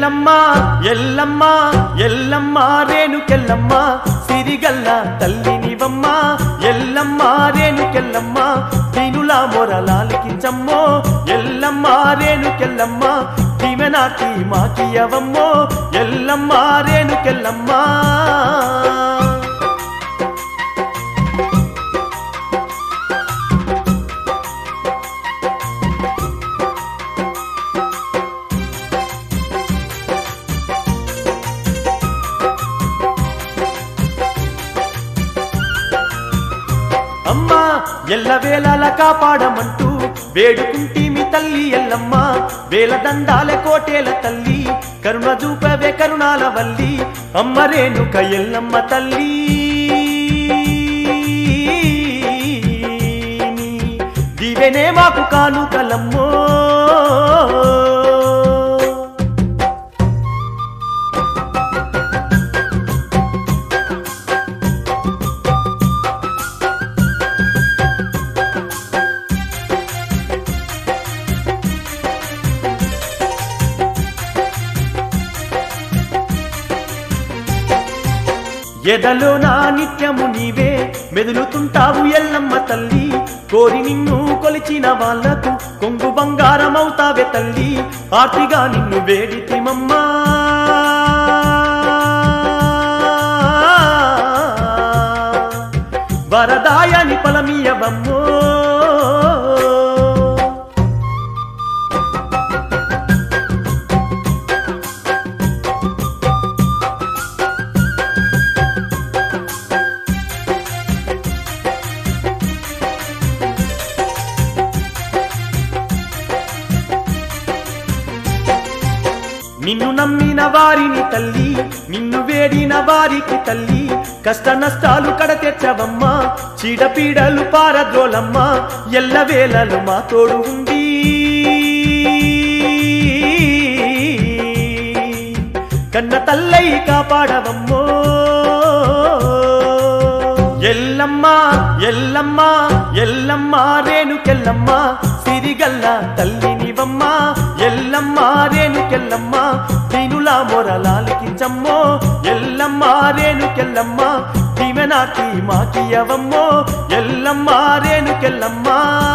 ఎల్లమ్మ ఎల్లమ్మ ఎల్లమ్మ రేణుకెల్లమ్మ సిరిగల్ల తల్లినివమ్మ ఎల్లమ్మ రేణుకెల్లమ్మ దీనుల మొరలాలికించమ్మో ఎల్లమ్మ రేణుకెల్లమ్మ దీవెనాకి మాకియవమ్మో ఎల్లమ్మ రేణుకెల్లమ్మ అమ్మా ఎల్లవేళల కాపాడమంటూ వేడుకుంటి మీ తల్లి ఎల్లమ్మ వేల దండాల కోటేల తల్లి కరుణ చూపవే కరుణాల వల్లి అమ్మ రేణుక ఎల్లమ్మ తల్లి నీ దీవెనే మాకు కానుకలమ్మో ఎదలో నా నిత్యము నీవే మెదులుతుంటావు ఎల్లమ్మ తల్లి కోరి నిన్ను కొలిచిన వాళ్లకు కొంగు బంగారమవుతావే తల్లి ఆర్తిగా నిన్ను వేడితిమమ్మా వరదాయని పలమీయవమ్మో నిన్ను నమ్మిన వారిని తల్లి నిన్ను వేడిన వారికి తల్లి కష్ట నష్టాలు కడతెచ్చవమ్మా చీడపీడలు పారద్రోలమ్మ ఎల్లవేళలు మా తోడు ఉంది కన్న తల్లై కాపాడవమ్మో ఎల్లమ్మ ఎల్లమ్మ ఎల్లమ్మ రేణుకెల్లమ్మ సిరిగల్ల తల్లినివమ్మ ఎల్లమ్మ రేణుకెల్లమ్మ దీనుల మొరలాలికించమ్మో ఎల్లమ్మ రేణుకెల్లమ్మ దీవెనాకి మాకియవమ్మో ఎల్లమ్మ రేణుకెల్లమ్మ